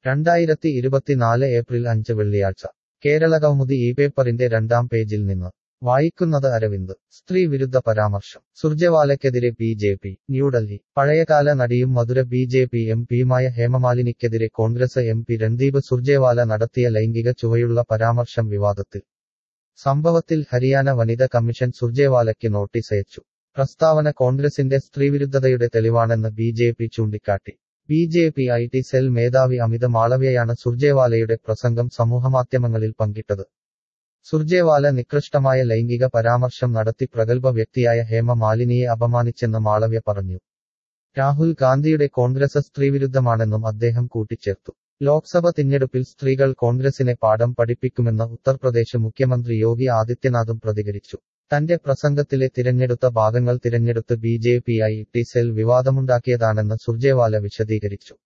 രണ്ടായിരത്തി ഇരുപത്തിനാല് ഏപ്രിൽ അഞ്ച് വെള്ളിയാഴ്ച കേരളകൗമുദി ഈ പേപ്പറിന്റെ രണ്ടാം പേജിൽ നിന്ന് വായിക്കുന്നത് അരവിന്ദ് സ്ത്രീ വിരുദ്ധ പരാമർശം സുർജെവാലയ്ക്കെതിരെ ബി ജെ പി ന്യൂഡൽഹി പഴയകാല നടിയും Mathura B J P M പിയുമായ ഹേമമാലിനിക്കെതിരെ കോൺഗ്രസ് എം പി രൺദീപ് സുർജേവാല നടത്തിയ ലൈംഗിക ചുവയുള്ള പരാമർശം വിവാദത്തിൽ സംഭവത്തിൽ ഹരിയാന വനിത കമ്മീഷൻ സുർജേവാലയ്ക്ക് നോട്ടീസ് അയച്ചു പ്രസ്താവന കോൺഗ്രസിന്റെ സ്ത്രീവിരുദ്ധതയുടെ തെളിവാണെന്ന് ബി ജെ പി ചൂണ്ടിക്കാട്ടി B J P I T cell മേധാവി അമിത മാളവ്യയാണ് സുർജേവാലയുടെ പ്രസംഗം സമൂഹമാധ്യമങ്ങളിൽ പങ്കിട്ടത് സുർജേവാല നികൃഷ്ടമായ ലൈംഗിക പരാമർശം നടത്തി പ്രഗത്ഭ വ്യക്തിയായ ഹേമ മാലിനിയെ അപമാനിച്ചെന്ന് മാളവ്യ പറഞ്ഞു രാഹുൽ ഗാന്ധിയുടെ കോൺഗ്രസ് സ്ത്രീവിരുദ്ധമാണെന്നും അദ്ദേഹം കൂട്ടിച്ചേർത്തു ലോക്സഭ തിരഞ്ഞെടുപ്പിൽ സ്ത്രീകൾ കോൺഗ്രസിനെ പാഠം പഠിപ്പിക്കുമെന്ന് ഉത്തർപ്രദേശ് മുഖ്യമന്ത്രി യോഗി ആദിത്യനാഥും പ്രതികരിച്ചു തന്റെ പ്രസംഗത്തിലെ തിരഞ്ഞെടുത്ത ഭാഗങ്ങൾ തിരഞ്ഞെടുത്ത് B J P I T cell വിവാദമുണ്ടാക്കിയതാണെന്ന് സുർജേവാല വിശദീകരിച്ചു